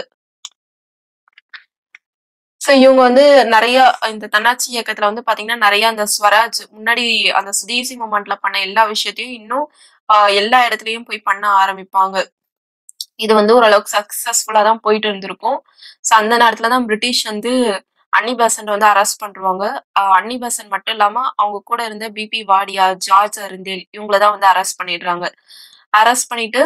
S1: ஸோ இவங்க வந்து நெறைய இந்த தன்னாட்சி இயக்கத்துல வந்து பார்த்தீங்கன்னா, நெறைய அந்த ஸ்வராஜ் முன்னாடி அந்த சுதேசி மூவ்மெண்ட்ல பண்ண எல்லா விஷயத்தையும் இன்னும் அ எல்லா இடத்துலயும் போய் பண்ண ஆரம்பிப்பாங்க. இது வந்து ஓரளவுக்கு சக்சஸ்ஃபுல்லா தான் போயிட்டு இருந்திருக்கும். ஸோ அந்த நேரத்துல தான் பிரிட்டிஷ் வந்து அன்னி பெசன்ட் வந்து அரெஸ்ட் பண்ருவாங்க. அ அன்னி பெசன்ட் மட்டும் இல்லாம அவங்க கூட இருந்த பிபி வாடியா, ஜார்ஜ் அருந்தேல் இவங்கள தான் வந்து அரெஸ்ட் பண்ணிடுறாங்க. அரெஸ்ட் பண்ணிட்டு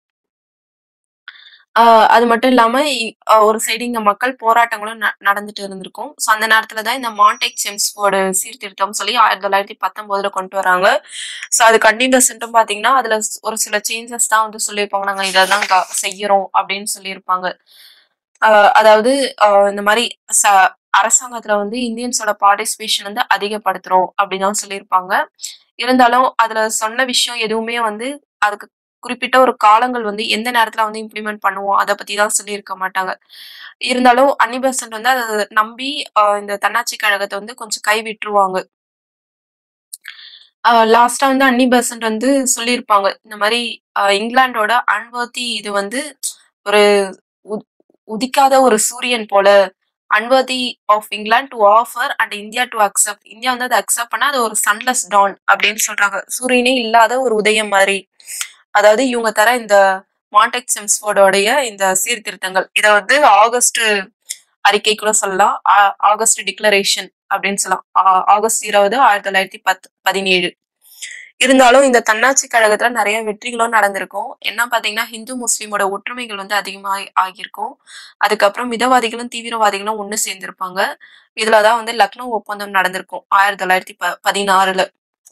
S1: ஆ அது மட்டும் இல்லாம இ அ ஒரு சைடு இங்க மக்கள் போராட்டங்களும் ந நடந்துட்டு இருந்திருக்கும். ஸோ அந்த நேரத்துல தான் இந்த மான்டேக் செம்ஸ்ஃபோர்டு சீர்திருத்தம் சொல்லி 1919ல கொண்டு வராங்க. ஸோ அதுக்கு அன்னி பெசன்ட்டும் பார்த்தீங்கன்னா, அதுல ஸ் ஒரு சில சேஞ்சஸ் தான் வந்து சொல்லியிருப்பாங்க. நாங்க இத தான் க செய்யறோம் அப்படின்னு சொல்லியிருப்பாங்க. அ அதாவது அ இந்த மாரி ச அரசாங்கத்துல வந்து இந்தியன்ஸோட பார்ட்டிசிபேஷன் வந்து அதிகப்படுத்துறோம் அப்படின்னு தான் சொல்லியிருப்பாங்க. இருந்தாலும் அதுல சொன்ன விஷயம் எதுவுமே வந்து அதுக்கு குறிப்பிட்ட ஒரு காலங்கள் வந்து எந்த நேரத்துல வந்து இம்ப்ளிமெண்ட் பண்ணுவோம், அத பத்தி தான் சொல்லியிருக்க மாட்டாங்க. இருந்தாலும் அன்னி பெசன்ட் வந்து அத நம்பி அ இந்த தன்னாட்சி கழகத்த வந்து கொஞ்சம் கைவிட்டுருவாங்க. அ லாஸ்ட்டா வந்து அன்னி பெசன்ட் வந்து சொல்லியிருப்பாங்க. இந்த மாரி அ இங்கிலாந்தோட அன்வொர்த்தி இது வந்து ஒரு உத் உதிக்காத ஒரு சூரியன் போல. Unworthy of England to offer and India to accept. India வந்து அத அக்செப்ட் பண்ணா அது ஒரு சன்லெஸ் டான் அப்படின்னு சொல்றாங்க. சூரியனே இல்லாத ஒரு உதயம் மாரி. அதாவது இவங்க தர இந்த மான்டேக் செம்ஸ்ஃபோர்டோடைய இந்த சீர்திருத்தங்கள். இத வந்து ஆகஸ்ட் அறிக்கை கூட சொல்லலாம். ஆ ஆகஸ்ட் டிக்ளரேஷன் அப்படின்னு சொல்லலாம். ஆ ஆகஸ்ட் 20, 1910 17 இருந்தாலும் இந்த தன்னாட்சி கழகத்துல நெறைய வெற்றிகளும் நடந்திருக்கும். என்ன பார்த்தீங்கன்னா, ஹிந்து, முஸ்லிமோட ஒற்றுமைகள் வந்து அதிகமா ஆகியிருக்கும். அதுக்கப்புறம் மிதவாதிகளும், தீவிரவாதிகளும் ஒண்ணு சேர்ந்திருப்பாங்க. இதுல தான் வந்து லக்னோ ஒப்பந்தம் நடந்திருக்கும். 1916ல.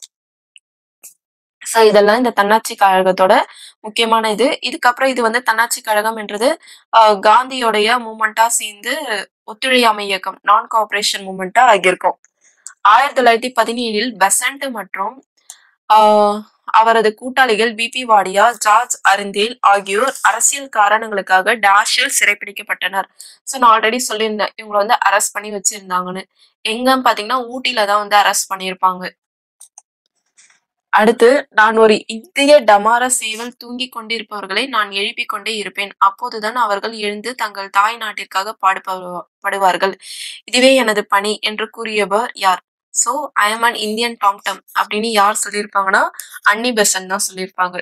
S1: ஸோ இதெல்லாம் இந்த தன்னாட்சி கழகத்தோட முக்கியமான இது. இதுக்கப்புறம் இது வந்து தன்னாட்சி கழகம் என்றது அ காந்தியோடைய மூவ்மெண்ட்டா சேர்ந்து ஒத்துழையாமை இயக்கம் நான் கோஆப்பரேஷன் மூவ்மெண்ட்டா ஆகியிருக்கும். 1917ல் பெசன்ட் மற்றும் ஆ அவரது கூட்டாளிகள் பிபி வாடியா ஜார்ஜ் அருந்தேல் ஆகியோர் அரசியல் காரணங்களுக்காக டேஷில் சிறைப்பிடிக்கப்பட்டனர் ஸோ நான் ஆல்ரெடி சொல்லியிருந்தேன் இவங்களை வந்து அரெஸ்ட் பண்ணி வச்சிருந்தாங்கன்னு எங்கன்னு பாத்தீங்கன்னா ஊட்டில தான் வந்து அரெஸ்ட் பண்ணியிருப்பாங்க அடுத்து நான் ஒரு இந்திய டமார சேவல் தூங்கிக் கொண்டிருப்பவர்களை நான் எழுப்பிக் கொண்டே இருப்பேன் அப்போதுதான் அவர்கள் எழுந்து தங்கள் தாய் நாட்டிற்காக பாடுபவ- படுவார்கள் இதுவே எனது பணி என்று கூறியவர் யார் so I am an Indian tomtom அப்படின்னு யார் சொல்லியிருப்பாங்கன்னா அன்னி பெசன்ட் தான் சொல்லியிருப்பாங்க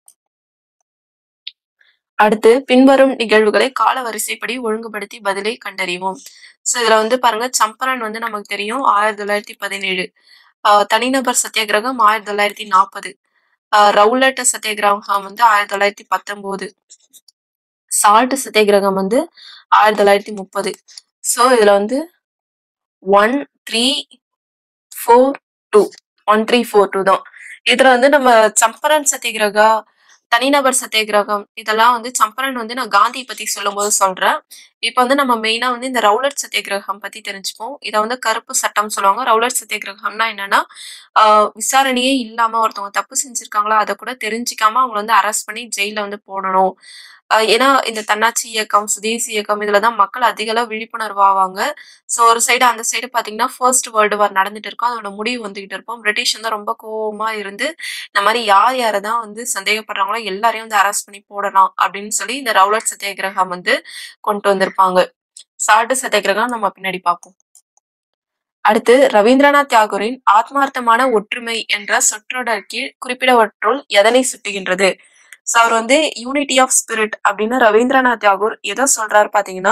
S1: அடுத்து பின்வரும் நிகழ்வுகளை கால வரிசைப்படி ஒழுங்குபடுத்தி பதிலை கண்டறிவோம் சோ இதுல வந்து பாருங்க சம்பரன் வந்து நமக்கு தெரியும் ஆயிரத்தி தொள்ளாயிரத்தி பதினேழு ஆஹ் தனிநபர் சத்தியாகிரகம் ஆயிரத்தி தொள்ளாயிரத்தி நாற்பது ரவுலட் சத்தியாகிரகம் வந்து ஆயிரத்தி தொள்ளாயிரத்தி பத்தொன்பது சால்ட் சத்தியாகிரகம் வந்து ஆயிரத்தி தொள்ளாயிரத்தி முப்பது ஸோ இதுல வந்து one three four two one three four two தான் இதுல வந்து நம்ம சம்பரன் சத்தியாகிரகா தனிநபர் சத்தியாகிரகம் இதெல்லாம் வந்து சம்பரன் வந்து நான் காந்தி பத்தி சொல்லும்போது சொல்றேன் இப்போ வந்து நம்ம மெயினா வந்து இந்த ரவுலட் சத்தியாகிரகம் பத்தி தெரிஞ்சுப்போம் இதை வந்து கருப்பு சட்டம் சொல்லுவாங்க ரவுலட் சத்தியாகிரகம்னா என்னன்னா ஆஹ் விசாரணையே இல்லாம ஒருத்தவங்க தப்பு செஞ்சிருக்காங்களா அதை கூட தெரிஞ்சுக்காம அவங்கள வந்து அரெஸ்ட் பண்ணி ஜெயில வந்து போடணும் ஆஹ் ஏன்னா இந்த தன்னாட்சி இயக்கம் சுதேசி இயக்கம் இதுலதான் மக்கள் அதிக அளவு விழிப்புணர்வு ஆவாங்க ஸோ ஒரு சைடு அந்த சைடு பாத்தீங்கன்னா ஃபர்ஸ்ட் வேர்ல்டு வார் நடந்துட்டு இருக்கும் அதோட முடிவு வந்துகிட்டு இருக்கும் பிரிட்டிஷ் வந்து ரொம்ப கோவமா இருந்து இந்த மாதிரி யார் யாரை தான் வந்து சந்தேகப்படுறாங்களோ எல்லாரையும் வந்து அரெஸ்ட் பண்ணி போடலாம் அப்படின்னு சொல்லி இந்த ரவுலட் சத்தியாகிரகம் வந்து கொண்டு வந்திருப்பாங்க சால்ட் சத்தியாகிரகம் நம்ம பின்னாடி பார்ப்போம் அடுத்து ரவீந்திரநாத் தாகூரின் ஆத்மார்த்தமான ஒற்றுமை என்ற சொற்றொடர் கீழ் குறிப்பிடவற்றுள் எதனை சுட்டுகின்றது ஸோ அவர் வந்து யூனிட்டி ஆஃப் ஸ்பிரிட் அப்படின்னு ரவீந்திரநாத் தாகூர் எதை சொல்றாரு பாத்தீங்கன்னா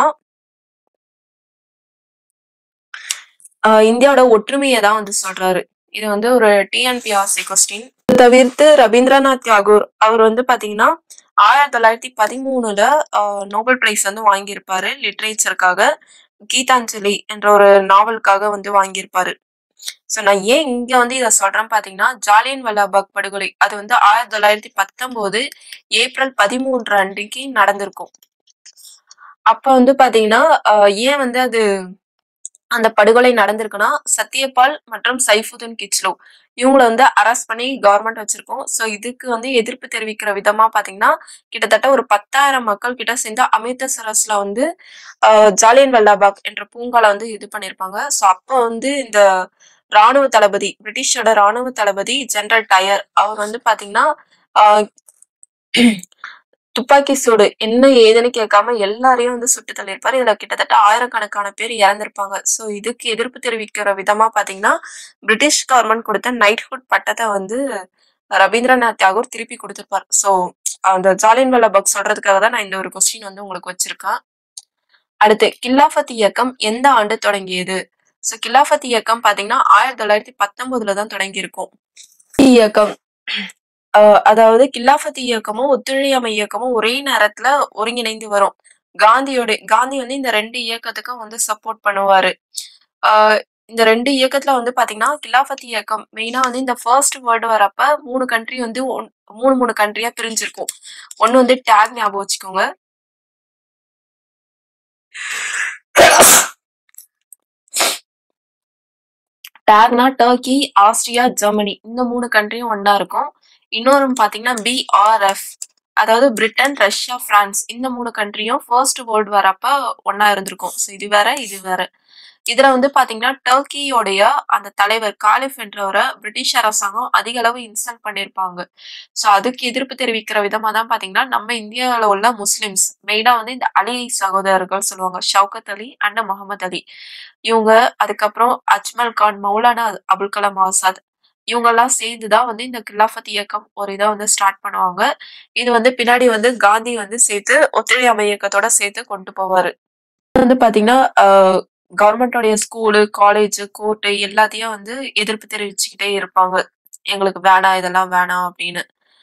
S1: ஆஹ் இந்தியாவோட ஒற்றுமையை தான் வந்து சொல்றாரு இது வந்து ஒரு டிஎன்பிஆர்சி கொஸ்டின் தவிர்த்து ரவீந்திரநாத் தாகூர் அவர் வந்து பாத்தீங்கன்னா ஆயிரத்தி தொள்ளாயிரத்தி பதிமூணுல ஆஹ் நோபல் பிரைஸ் வந்து வாங்கியிருப்பாரு லிட்ரேச்சருக்காக கீதாஞ்சலி என்ற ஒரு நாவலுக்காக வந்து வாங்கியிருப்பாரு சோ நான் ஏன் இங்க வந்து இத சொல்றேன் பாத்தீங்கன்னா ஜாலியன் வாலாபாக் படுகொலை அது வந்து ஆயிரத்தி தொள்ளாயிரத்தி பத்தொன்பது ஏப்ரல் பதிமூன்று அன்றைக்கு நடந்திருக்கும் அப்ப வந்து பாத்தீங்கன்னா ஆஹ் ஏன் வந்து அது அந்த படுகொலை நடந்திருக்குன்னா சத்யபால் மற்றும் சைஃபுதீன் கிச்லோ இவங்கள வந்து அரெஸ்ட் பண்ணி கவர்மெண்ட் வச்சிருக்கோம் ஸோ இதுக்கு வந்து எதிர்ப்பு தெரிவிக்கிற விதமா பாத்தீங்கன்னா கிட்டத்தட்ட ஒரு பத்தாயிரம் மக்கள் கிட்ட சேர்ந்து அமிர்தசரஸ்ல வந்து ஆஹ் ஜாலியன் வல்லாபாக் என்ற பூங்கால வந்து இது பண்ணியிருப்பாங்க ஸோ அப்போ வந்து இந்த ராணுவ தளபதி பிரிட்டிஷோட ராணுவ தளபதி ஜெனரல் டயர் அவர் வந்து பாத்தீங்கன்னா ஆஹ் துப்பாக்கி சூடு என்ன ஏதுன்னு கேட்காம எல்லாரையும் வந்து சுட்டு தள்ளியிருப்பாரு இதுல கிட்டத்தட்ட ஆயிரக்கணக்கான பேர் இறந்திருப்பாங்க சோ இதுக்கு எதிர்ப்பு தெரிவிக்கிற விதமா பாத்தீங்கன்னா பிரிட்டிஷ் கவர்மெண்ட் கொடுத்த நைட்ஹுட் பட்டத்தை வந்து ரவீந்திரநாத் தாகூர் திருப்பி கொடுத்திருப்பார் சோ அந்த ஜாலியன் வாலாபாக் சொல்றதுக்காக தான் நான் இந்த ஒரு கொஸ்டின் வந்து உங்களுக்கு வச்சிருக்கேன் அடுத்து கில்லாஃபத் இயக்கம் எந்த ஆண்டு தொடங்கியது சோ கில்லாஃபத் இயக்கம் பாத்தீங்கன்னா ஆயிரத்தி தொள்ளாயிரத்தி பத்தொன்பதுல தான் தொடங்கி இருக்கும் இயக்கம் ஆஹ் அதாவது கில்லாஃபத் இயக்கமும் ஒத்துழையாமை இயக்கமும் ஒரே நேரத்துல ஒருங்கிணைந்து வரும் காந்தியோட காந்தி வந்து இந்த ரெண்டு இயக்கத்துக்கும் வந்து சப்போர்ட் பண்ணுவாரு ஆஹ் இந்த ரெண்டு இயக்கத்துல வந்து பாத்தீங்கன்னா கில்லாஃபத் இயக்கம் மெயினா வந்து இந்த ஃபர்ஸ்ட் வேர்ல்டு வரப்ப மூணு கண்ட்ரி வந்து ஒன்- மூணு மூணு கண்ட்ரியா பிரிஞ்சிருக்கும் ஒண்ணு வந்து டேக் ஞாபகம் வச்சுக்கோங்க டேக்னா டர்க்கி ஆஸ்திரியா ஜெர்மனி இந்த மூணு கண்ட்ரியும் ஒண்ணா இருக்கும் இன்னொரு பாத்தீங்கன்னா பிஆர்எஃப் அதாவது பிரிட்டன் ரஷ்யா பிரான்ஸ் இந்த மூணு கண்ட்ரியும் ஃபர்ஸ்ட் வேர்ல்டு வரப்ப ஒண்ணா இருந்திருக்கும் ஸோ இது வேற இது வேற இதுல வந்து பாத்தீங்கன்னா டர்க்கியோடைய அந்த தலைவர் காலிஃப் என்றவரை பிரிட்டிஷ் அரசாங்கம் அதிக அளவு இன்சல்ட் பண்ணியிருப்பாங்க ஸோ அதுக்கு எதிர்ப்பு தெரிவிக்கிற விதமா தான் பாத்தீங்கன்னா நம்ம இந்தியாவில் உள்ள முஸ்லிம்ஸ் மெயினா வந்து இந்த அலி சகோதரர்கள் சொல்லுவாங்க ஷவுகத் அலி அண்ட் முகமது அலி இவங்க அதுக்கப்புறம் அஜ்மல் கான் மௌலானா அபுல் கலாம் ஆசாத் இவங்க எல்லாம் சேர்ந்து தான் வந்து இந்த கிலாஃபத் இயக்கம் ஒரு இதை வந்து ஸ்டார்ட் பண்ணுவாங்க இது வந்து பின்னாடி வந்து காந்தி வந்து சேர்த்து ஒத்துழையாமை இயக்கத்தோட சேர்த்து கொண்டு போவாரு இது வந்து பாத்தீங்கன்னா கவர்மெண்டோடைய ஸ்கூலு காலேஜ் கோர்ட்டு எல்லாத்தையும் வந்து எதிர்ப்பு தெரிவிச்சுக்கிட்டே இருப்பாங்க எங்களுக்கு வேணாம் இதெல்லாம் வேணாம் அப்படின்னு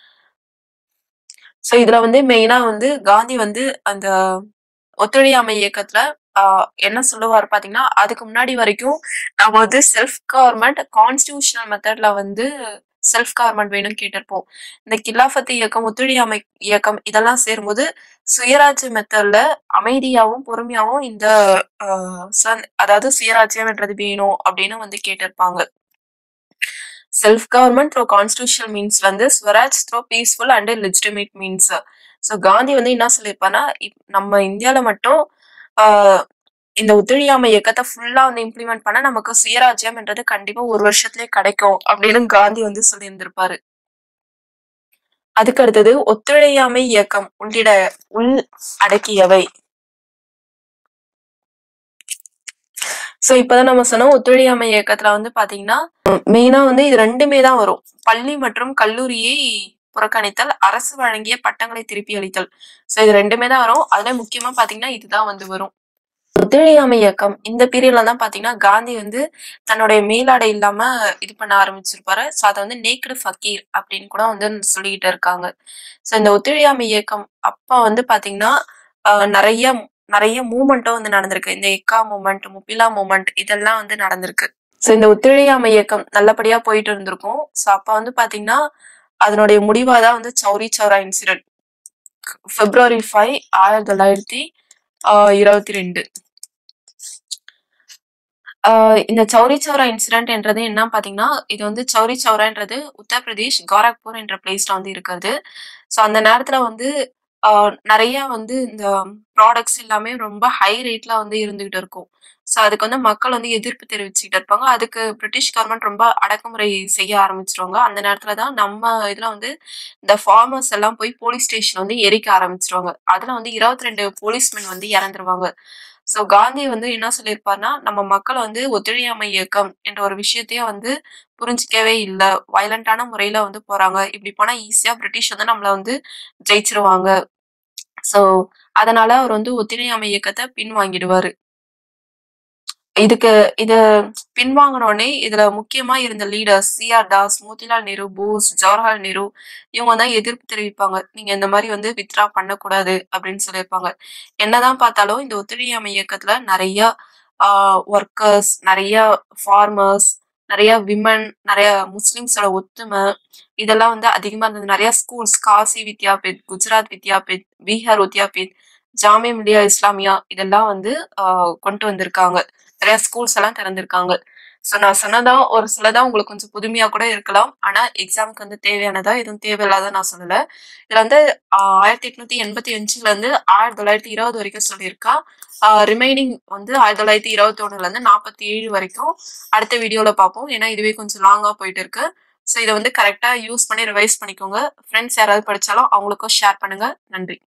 S1: சோ இதுல வந்து மெயினா வந்து காந்தி வந்து அந்த ஒத்துழையாமை இயக்கத்துல ஆஹ் என்ன சொல்லுவார் பாத்தீங்கன்னா அதுக்கு முன்னாடி வரைக்கும் நம்ம வந்து செல்ஃப் கவர்மெண்ட் கான்ஸ்டியூஷனல் மெத்தட்ல வந்து செல்ஃப் கவர்மெண்ட் வேணும்னு கேட்டிருப்போம் இந்த கில்லாஃபத் இயக்கம் ஒத்துழையாமை இயக்கம் இதெல்லாம் சேரும்போது சுயராஜ்ய மெத்தட்ல அமைதியாவும் பொறுமையாவும் இந்த ஆஹ் சுதந்- அதாவது சுயராஜ்யம்ன்றது வேணும் அப்படின்னு வந்து கேட்டிருப்பாங்க செல்ஃப் கவர்மெண்ட் த்ரூ கான்ஸ்டியூஷனல் மீன்ஸ்ல இருந்து Swaraj through peaceful and legitimate means so Gandhi வந்து என்ன சொல்லியிருப்பாருன்னா இப்- நம்ம இந்தியால மட்டும் ஆஹ், இந்த ஒத்துழையாமை இயக்கத்தை ஃபுல்லா வந்து இம்ப்ளிமெண்ட் பண்ணா நமக்கு சுயராஜ்யம்ன்றது கண்டிப்பா ஒரு வருஷத்துலயே கிடைக்கும் அப்படின்னு காந்தி வந்து சொல்லியிருந்திருப்பாரு அதுக்கு அடுத்தது ஒத்துழையாமை இயக்கம் உள்ளிட உள் அடக்கியவை சோ இப்பதான் நம்ம சொன்னோம் ஒத்துழையாமை இயக்கத்துல வந்து பாத்தீங்கன்னா மெயினா வந்து இது ரெண்டுமே தான் வரும் பள்ளி மற்றும் கல்லூரியை புறக்கணித்தல் அரசு வழங்கிய பட்டங்களை திருப்பி அளித்தல் சோ இது ரெண்டுமே தான் வரும் அதுல முக்கியமா பாத்தீங்கன்னா இதுதான் வந்து வரும் ஒத்துழையாமை இயக்கம் இந்த பீரியட்ல தான் பாத்தீங்கன்னா காந்தி வந்து தன்னுடைய மேலாடை இல்லாம இது பண்ண ஆரம்பிச்சிருப்பாரு சோ அதை வந்து நேக்கடு ஃபக்கீர் அப்படின்னு கூட வந்து சொல்லிக்கிட்டு இருக்காங்க சோ இந்த ஒத்துழையாமை இயக்கம் அப்ப வந்து பாத்தீங்கன்னா ஆஹ் நிறைய நிறைய மூமெண்ட்டும் வந்து நடந்திருக்கு இந்த எக்கா மூமெண்ட் முப்பிலா மூமெண்ட் இதெல்லாம் வந்து நடந்திருக்கு சோ இந்த ஒத்துழையாமை இயக்கம் நல்லபடியா போயிட்டு இருந்திருக்கும் சோ அப்ப வந்து பாத்தீங்கன்னா அதனுடைய முடிவாதான் வந்து Chauri Chaura incident February five ஆயிரத்தி தொள்ளாயிரத்தி ஆஹ் இருபத்தி ரெண்டு ஆஹ் இந்த சௌரி சௌரா இன்சிடென்ட் என்றது என்ன பாத்தீங்கன்னா இது வந்து சௌரி சௌரான்றது உத்தரப்பிரதேஷ் கோரக்பூர் என்ற பிளேஸ்ல வந்து இருக்கிறது ஸோ அந்த நேரத்துல வந்து ஆஹ் நிறைய வந்து இந்த ப்ராடக்ட்ஸ் எல்லாமே ரொம்ப ஹை ரேட்ல வந்து இருந்துகிட்டு இருக்கும் ஸோ அதுக்கு வந்து மக்கள் வந்து எதிர்ப்பு தெரிவிச்சுக்கிட்டு இருப்பாங்க அதுக்கு பிரிட்டிஷ் கவர்மெண்ட் ரொம்ப அடக்குமுறை செய்ய ஆரம்பிச்சிருவாங்க அந்த நேரத்துல தான் நம்ம இதுல வந்து இந்த ஃபார்மர்ஸ் எல்லாம் போய் போலீஸ் ஸ்டேஷன் வந்து எரிக்க ஆரம்பிச்சிருவாங்க அதுல வந்து இருபத்தி ரெண்டு போலீஸ்மென் வந்து இறந்துருவாங்க ஸோ காந்தி வந்து என்ன சொல்லியிருப்பாருன்னா நம்ம மக்கள் வந்து ஒத்துழையாமை இயக்கம் என்ற ஒரு விஷயத்தையே வந்து புரிஞ்சிக்கவே இல்லை வயலண்டான முறையில வந்து போறாங்க இப்படி போனா ஈஸியா பிரிட்டிஷ் வந்து நம்மள வந்து ஜெயிச்சிருவாங்க ஸோ அதனால அவர் வந்து ஒத்துழையாமை இயக்கத்தை பின் வாங்கிடுவாரு இதுக்கு இத பின்வாங்கினோடனே இதுல முக்கியமா இருந்த லீடர்ஸ் சிஆர் தாஸ் மோதிலால் நேரு போஸ் ஜவஹர்லால் நேரு இவங்க தான் எதிர்ப்பு தெரிவிப்பாங்க நீங்க இந்த மாதிரி வந்து வித்ரா பண்ணக்கூடாது அப்படின்னு சொல்லியிருப்பாங்க என்னதான் பார்த்தாலும் இந்த ஒத்துழையாமை இயக்கத்துல நிறைய ஒர்க்கர்ஸ் நிறைய ஃபார்மர்ஸ் நிறைய விமன் நிறைய முஸ்லிம்ஸோட ஒத்துமை இதெல்லாம் வந்து அதிகமா இருந்தது நிறைய ஸ்கூல்ஸ் காசி வித்யாபீத் குஜராத் வித்யாபீத் பீகார் வித்யாபீத் ஜாமியா மில்லியா இஸ்லாமியா இதெல்லாம் வந்து ஆஹ் கொண்டு வந்திருக்காங்க நிறைய ஸ்கூல்ஸ் எல்லாம் திறந்திருக்காங்க ஸோ நான் சொன்னதா ஒரு சிலதான் உங்களுக்கு கொஞ்சம் புதுமையா கூட இருக்கலாம் ஆனா எக்ஸாமுக்கு வந்து தேவையானதா எதுவும் தேவையில்லாத நான் சொல்லல இதுல வந்து ஆஹ் ஆயிரத்தி எட்நூத்தி எண்பத்தி அஞ்சுல இருந்து ஆயிரத்தி தொள்ளாயிரத்தி இருபது வரைக்கும் சொல்லியிருக்கா ரிமைனிங் வந்து ஆயிரத்தி தொள்ளாயிரத்தி இருபத்தி ஒண்ணுல இருந்து நாற்பத்தி ஏழு வரைக்கும் அடுத்த வீடியோல பார்ப்போம் ஏன்னா இதுவே கொஞ்சம் லாங்கா போயிட்டு இருக்கு ஸோ இதை வந்து கரெக்டா யூஸ் பண்ணி ரிவைஸ் பண்ணிக்கோங்க ஃப்ரெண்ட்ஸ் யாராவது படிச்சாலும் அவங்களுக்கும் ஷேர் பண்ணுங்க நன்றி